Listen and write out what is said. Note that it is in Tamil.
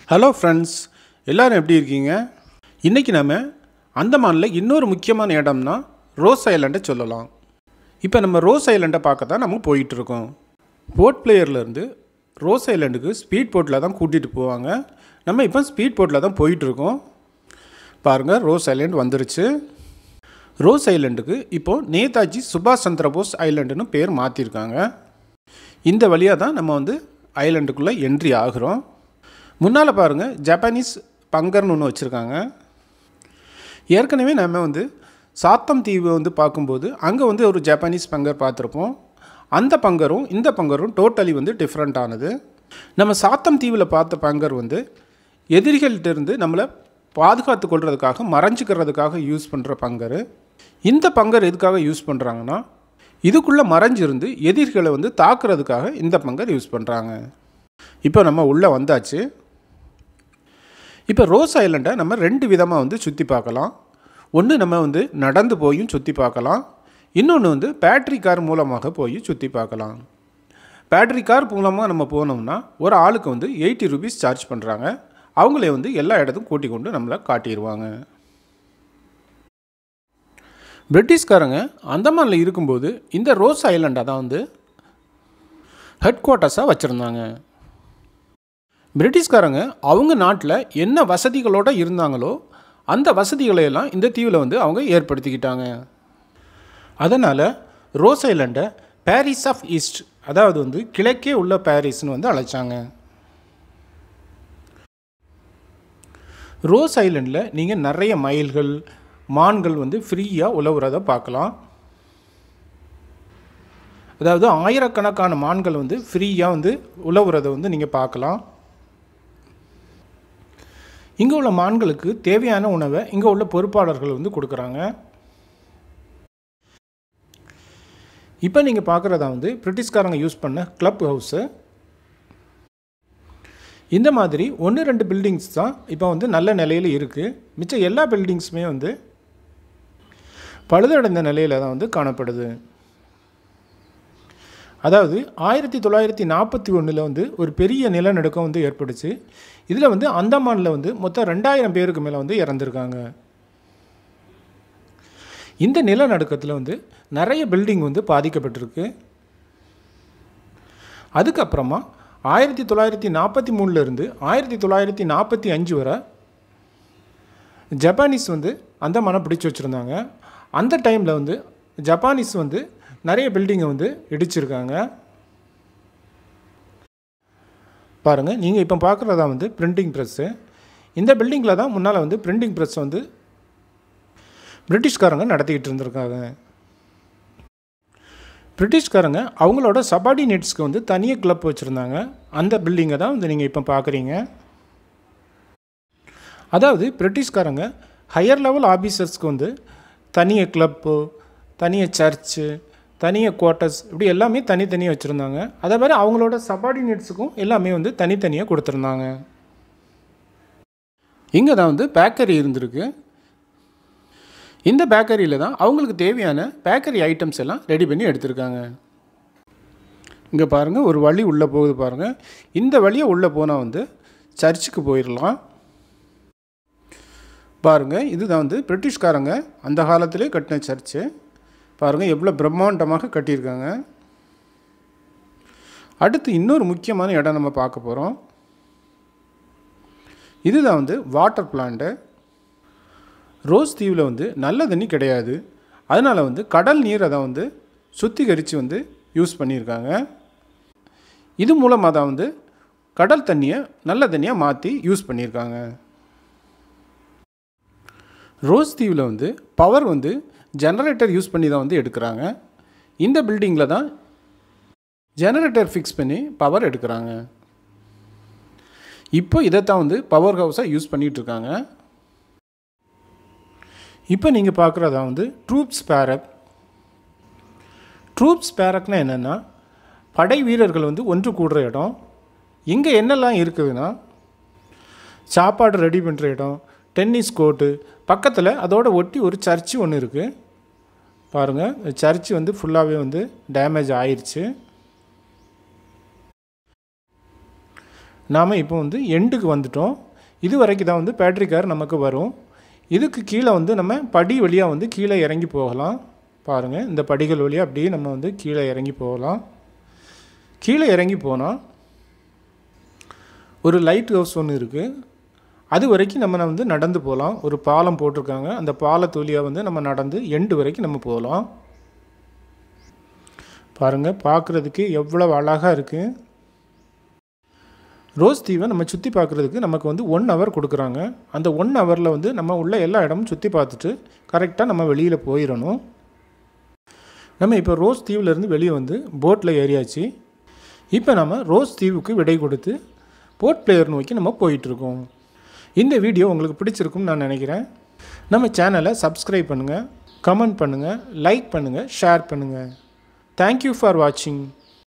ஹலோ ஃப்ரெண்ட்ஸ் எல்லாரும் எப்படி இருக்கீங்க இன்றைக்கி நம்ம அந்தமானில் இன்னொரு முக்கியமான இடம்னா ரோஸ் ஐலண்டை சொல்லலாம் இப்போ நம்ம ரோஸ் ஐலண்டை பார்க்க தான் நம்ம போயிட்டுருக்கோம் போர்ட் பிளேயர்லேருந்து ரோஸ் ஐலண்டுக்கு ஸ்பீட் போட்டில் தான் கூட்டிகிட்டு போவாங்க நம்ம இப்போ ஸ்பீட் போட்டில் தான் போயிட்டுருக்கோம் பாருங்கள் ரோஸ் ஐலண்ட் வந்துருச்சு ரோஸ் ஐலண்டுக்கு இப்போது நேதாஜி சுபாஷ் சந்திர போஸ் ஐலண்டுன்னு பேர் மாற்றிருக்காங்க இந்த வழியாக தான் நம்ம வந்து ஐலண்டுக்குள்ளே என்ட்ரி ஆகிறோம் முன்னால் பாருங்கள் ஜப்பானீஸ் பங்கர்னு ஒன்று வச்சுருக்காங்க ஏற்கனவே நம்ம வந்து சாத்தம் தீவு வந்து பார்க்கும்போது அங்கே வந்து ஒரு ஜப்பானீஸ் பங்கர் பார்த்துருப்போம் அந்த பங்கரும் இந்த பங்கரும் டோட்டலி வந்து டிஃப்ரெண்ட் ஆனது நம்ம சாத்தம் தீவில் பார்த்த பங்கர் வந்து எதிரிகள்கிட்ட இருந்து நம்மளை பாதுகாத்து கொள்றதுக்காக மறைஞ்சிக்கிறதுக்காக யூஸ் பண்ணுற பங்கர் இந்த பங்கர் எதுக்காக யூஸ் பண்ணுறாங்கன்னா இதுக்குள்ளே மறைஞ்சிருந்து எதிரிகளை வந்து தாக்குறதுக்காக இந்த பங்கர் யூஸ் பண்ணுறாங்க இப்போ நம்ம உள்ளே வந்தாச்சு இப்போ ரோஸ் ஐலண்டை நம்ம ரெண்டு விதமாக வந்து சுற்றி பார்க்கலாம் ஒன்று நம்ம வந்து நடந்து போயும் சுற்றி பார்க்கலாம் இன்னொன்று வந்து பேட்ரி கார் மூலமாக போய் சுற்றி பார்க்கலாம் பேட்ரி கார் மூலமாக நம்ம போனோம்னா ஒரு ஆளுக்கு வந்து எயிட்டி ருபீஸ் சார்ஜ் பண்ணுறாங்க அவங்களே வந்து எல்லா இடத்துக்கும் கூட்டி கொண்டு நம்மளை காட்டிடுவாங்க பிரிட்டிஷ்காரங்க அந்தமானில் இருக்கும்போது இந்த ரோஸ் ஐலண்டை தான் வந்து ஹெட் குவார்ட்டர்ஸாக வச்சுருந்தாங்க பிரிட்டிஷ்காரங்க அவங்க நாட்டில் என்ன வசதிகளோடு இருந்தாங்களோ அந்த வசதிகளை எல்லாம் இந்த தீவில் வந்து அவங்க ஏற்படுத்திக்கிட்டாங்க அதனால் ரோஸ் ஐலண்டை பாரிஸ் ஆஃப் ஈஸ்ட் அதாவது வந்து கிழக்கே உள்ள பாரிஸ்னு வந்து அழைச்சாங்க ரோஸ் ஐலண்டில் நீங்கள் நிறைய மயில்கள் மான்கள் வந்து ஃப்ரீயாக உழவுறதை பார்க்கலாம் அதாவது ஆயிரக்கணக்கான மான்கள் வந்து ஃப்ரீயாக வந்து உழவுறதை வந்து நீங்கள் பார்க்கலாம் இங்கே உள்ள மான்களுக்கு தேவையான உணவை இங்கே உள்ள பொறுப்பாளர்கள் வந்து கொடுக்குறாங்க இப்போ நீங்கள் பார்க்குறதா வந்து பிரிட்டிஷ்காரங்க யூஸ் பண்ண கிளப் ஹவுஸு இந்த மாதிரி ஒன்று ரெண்டு பில்டிங்ஸ் தான் இப்போ வந்து நல்ல நிலையில் இருக்குது மிச்சம் எல்லா பில்டிங்ஸுமே வந்து பழுதடைந்த நிலையில் தான் வந்து காணப்படுது அதாவது ஆயிரத்தி தொள்ளாயிரத்தி நாற்பத்தி ஒன்றில் வந்து ஒரு பெரிய நிலநடுக்கம் வந்து ஏற்பட்டுச்சு இதில் வந்து அந்தமானில் வந்து மொத்தம் ரெண்டாயிரம் பேருக்கு மேலே வந்து இறந்துருக்காங்க இந்த நிலநடுக்கத்தில் வந்து நிறைய பில்டிங் வந்து பாதிக்கப்பட்டிருக்கு அதுக்கப்புறமா ஆயிரத்தி தொள்ளாயிரத்தி நாற்பத்தி மூணுலேருந்து ஆயிரத்தி தொள்ளாயிரத்தி நாற்பத்தி அஞ்சு வரை ஜப்பானீஸ் வந்து அந்தமானை பிடிச்சி வச்சுருந்தாங்க அந்த டைமில் வந்து ஜப்பானீஸ் வந்து நிறைய பில்டிங்கை வந்து இடிச்சிருக்காங்க பாருங்கள் நீங்கள் இப்போ பார்க்குறதா வந்து பிரிண்டிங் ப்ரெஸ்ஸு இந்த பில்டிங்கில் தான் முன்னால் வந்து பிரிண்டிங் ப்ரெஸ் வந்து பிரிட்டிஷ்காரங்க நடத்திக்கிட்டு இருந்திருக்காங்க பிரிட்டிஷ்காரங்க அவங்களோட சபார்டினேட்ஸ்க்கு வந்து தனியாக கிளப் வச்சுருந்தாங்க அந்த பில்டிங்கை தான் வந்து நீங்கள் இப்போ பார்க்குறீங்க அதாவது பிரிட்டிஷ்காரங்க ஹையர் லெவல் ஆஃபீஸர்ஸ்க்கு வந்து தனியாக கிளப்பு தனியாக சர்ச்சு தனியாக குவார்ட்டர்ஸ் இப்படி எல்லாமே தனித்தனியாக வச்சுருந்தாங்க அதே மாதிரி அவங்களோட சபார்டினேட்ஸுக்கும் எல்லாமே வந்து தனித்தனியாக கொடுத்துருந்தாங்க இங்கே தான் வந்து பேக்கரி இருந்திருக்கு இந்த பேக்கரியில் தான் அவங்களுக்கு தேவையான பேக்கரி ஐட்டம்ஸ் எல்லாம் ரெடி பண்ணி எடுத்திருக்காங்க இங்கே பாருங்கள் ஒரு வழி உள்ளே போகுது பாருங்கள் இந்த வழியை உள்ளே போனால் வந்து சர்ச்சுக்கு போயிடலாம் பாருங்கள் இதுதான் வந்து பிரிட்டிஷ்காரங்க அந்த காலத்திலே கட்டின சர்ச்சு பாருங்கள் எவ்வளோ பிரம்மாண்டமாக கட்டியிருக்காங்க அடுத்து இன்னொரு முக்கியமான இடம் நம்ம பார்க்க போகிறோம் இதுதான் வந்து வாட்டர் பிளான்ட்டு ரோஸ் தீவில் வந்து நல்ல தண்ணி கிடையாது அதனால் வந்து கடல் நீரை தான் வந்து சுத்திகரித்து வந்து யூஸ் பண்ணியிருக்காங்க இது மூலமாக தான் வந்து கடல் தண்ணியை நல்ல தண்ணியாக மாற்றி யூஸ் பண்ணியிருக்காங்க ரோஸ் தீவில் வந்து பவர் வந்து ஜெனரேட்டர் யூஸ் பண்ணி தான் வந்து எடுக்கிறாங்க இந்த பில்டிங்கில் தான் ஜெனரேட்டர் ஃபிக்ஸ் பண்ணி பவர் எடுக்கிறாங்க இப்போ இதைத்தான் வந்து பவர் ஹவுஸாக யூஸ் பண்ணிகிட்ருக்காங்க இப்போ நீங்கள் பார்க்குறதா வந்து ட்ரூப்ஸ் பேரக் ட்ரூப்ஸ் பேரக்னா என்னென்னா படை வீரர்கள் வந்து ஒன்று கூடுற இடம் இங்கே என்னெல்லாம் இருக்குதுன்னா சாப்பாடு ரெடி பண்ணுற இடம் டென்னிஸ் கோர்ட்டு பக்கத்தில் அதோட ஒட்டி ஒரு சர்ச்சு ஒன்று இருக்குது பாருங்கள் சர்ச்சு வந்து ஃபுல்லாகவே வந்து டேமேஜ் ஆயிடுச்சு நாம் இப்போ வந்து எண்டுக்கு வந்துட்டோம் இது வரைக்கும் தான் வந்து பேட்ரி கார் நமக்கு வரும் இதுக்கு கீழே வந்து நம்ம படி வழியாக வந்து கீழே இறங்கி போகலாம் பாருங்கள் இந்த படிகள் வழியாக அப்படியே நம்ம வந்து கீழே இறங்கி போகலாம் கீழே இறங்கி போனால் ஒரு லைட் ஹவுஸ் ஒன்று இருக்குது அது வரைக்கும் நம்ம வந்து நடந்து போகலாம் ஒரு பாலம் போட்டிருக்காங்க அந்த பாலத்து வழியாக வந்து நம்ம நடந்து எண்டு வரைக்கும் நம்ம போகலாம் பாருங்கள் பார்க்குறதுக்கு எவ்வளோ அழகாக இருக்குது ரோஸ் தீவை நம்ம சுற்றி பார்க்குறதுக்கு நமக்கு வந்து ஒன் ஹவர் கொடுக்குறாங்க அந்த ஒன் ஹவரில் வந்து நம்ம உள்ள எல்லா இடமும் சுற்றி பார்த்துட்டு கரெக்டாக நம்ம வெளியில் போயிடணும் நம்ம இப்போ ரோஸ் தீவுலேருந்து வெளியே வந்து போட்டில் ஏறியாச்சு இப்போ நம்ம ரோஸ் தீவுக்கு விடை கொடுத்து போர்ட் பிளேயர் நோக்கி நம்ம போயிட்டுருக்கோம் இந்த வீடியோ உங்களுக்கு பிடிச்சிருக்கும்னு நான் நினைக்கிறேன் நம்ம சேனலை சப்ஸ்கிரைப் பண்ணுங்கள் கமெண்ட் பண்ணுங்கள் லைக் பண்ணுங்கள் ஷேர் பண்ணுங்கள் தேங்க்யூ ஃபார் வாட்சிங்